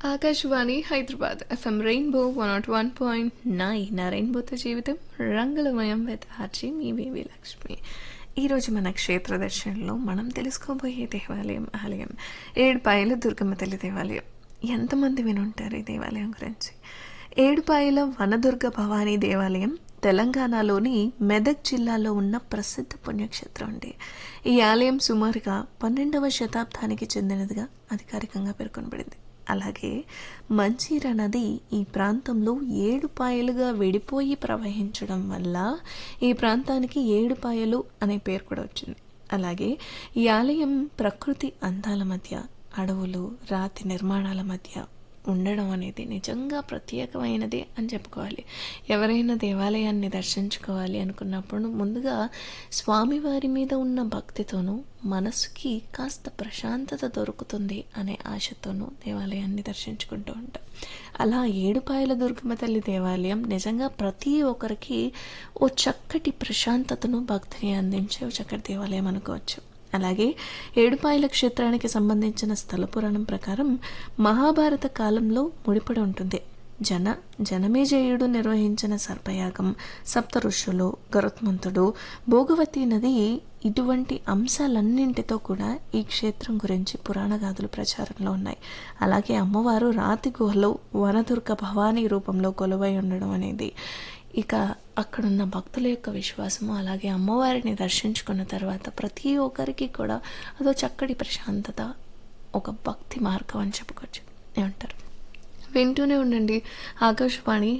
Akashvani Hyderabad FM rainbow one not one point nine రెయిన్బోతో జీవితం రంగులమయం విత్ ఆర్జీ మీ బేబీ లక్ష్మి ఈరోజు మన క్షేత్ర దర్శనంలో మనం తెలుసుకోబోయే దేవాలయం ఆలయం ఏడుపాయల దుర్గమ్మ తల్లి దేవాలయం ఎంతమంది వినుంటారు ఈ దేవాలయం గురించి ఏడుపాయల వనదుర్గ భవానీ దేవాలయం తెలంగాణలోని మెదక్ జిల్లాలో ఉన్న ప్రసిద్ధ పుణ్యక్షేత్రం అండి ఈ ఆలయం సుమారుగా పన్నెండవ శతాబ్దానికి చెందినదిగా అధికారికంగా పేర్కొనబడింది అలాగే మంజీర నది ఈ ప్రాంతంలో ఏడు పాయలుగా విడిపోయి ప్రవహించడం వల్ల ఈ ప్రాంతానికి ఏడు పాయలు అనే పేరు కూడా వచ్చింది అలాగే ఈ ఆలయం ప్రకృతి అందాల మధ్య అడవులు రాతి నిర్మాణాల మధ్య ఉండడం అనేది నిజంగా ప్రత్యేకమైనది అని చెప్పుకోవాలి ఎవరైనా దేవాలయాన్ని దర్శించుకోవాలి అనుకున్నప్పుడు ముందుగా స్వామివారి మీద ఉన్న భక్తితోనూ మనసుకి కాస్త ప్రశాంతత దొరుకుతుంది అనే ఆశతోనూ దేవాలయాన్ని దర్శించుకుంటూ ఉంటాం అలా ఏడుపాయల దుర్గమ్మ తల్లి దేవాలయం నిజంగా ప్రతి ఒక్కరికి ఓ చక్కటి ప్రశాంతతను భక్తిని అందించే ఓ చక్కటి దేవాలయం అనుకోవచ్చు అలాగే ఏడుపాయల క్షేత్రానికి సంబంధించిన స్థల పురాణం ప్రకారం మహాభారత కాలంలో ముడిపడి ఉంటుంది జన జనమేజయుడు నిర్వహించిన సర్పయాగం సప్త ఋషులు గరుత్మంతుడు భోగవతి నది ఇటువంటి అంశాలన్నింటితో కూడా ఈ క్షేత్రం గురించి పురాణగాథలు ప్రచారంలో ఉన్నాయి అలాగే అమ్మవారు రాతి గుహలో వనదుర్గ భవానీ రూపంలో కొలువై ఉండడం అనేది ఇక అక్కడున్న భక్తుల యొక్క విశ్వాసము అలాగే అమ్మవారిని దర్శించుకున్న తర్వాత ప్రతి ఒక్కరికి కూడా అదో చక్కటి ప్రశాంతత ఒక భక్తి మార్గం అని చెప్పుకోవచ్చు ఏమంటారు వింటూనే ఉండండి ఆకాశవాణి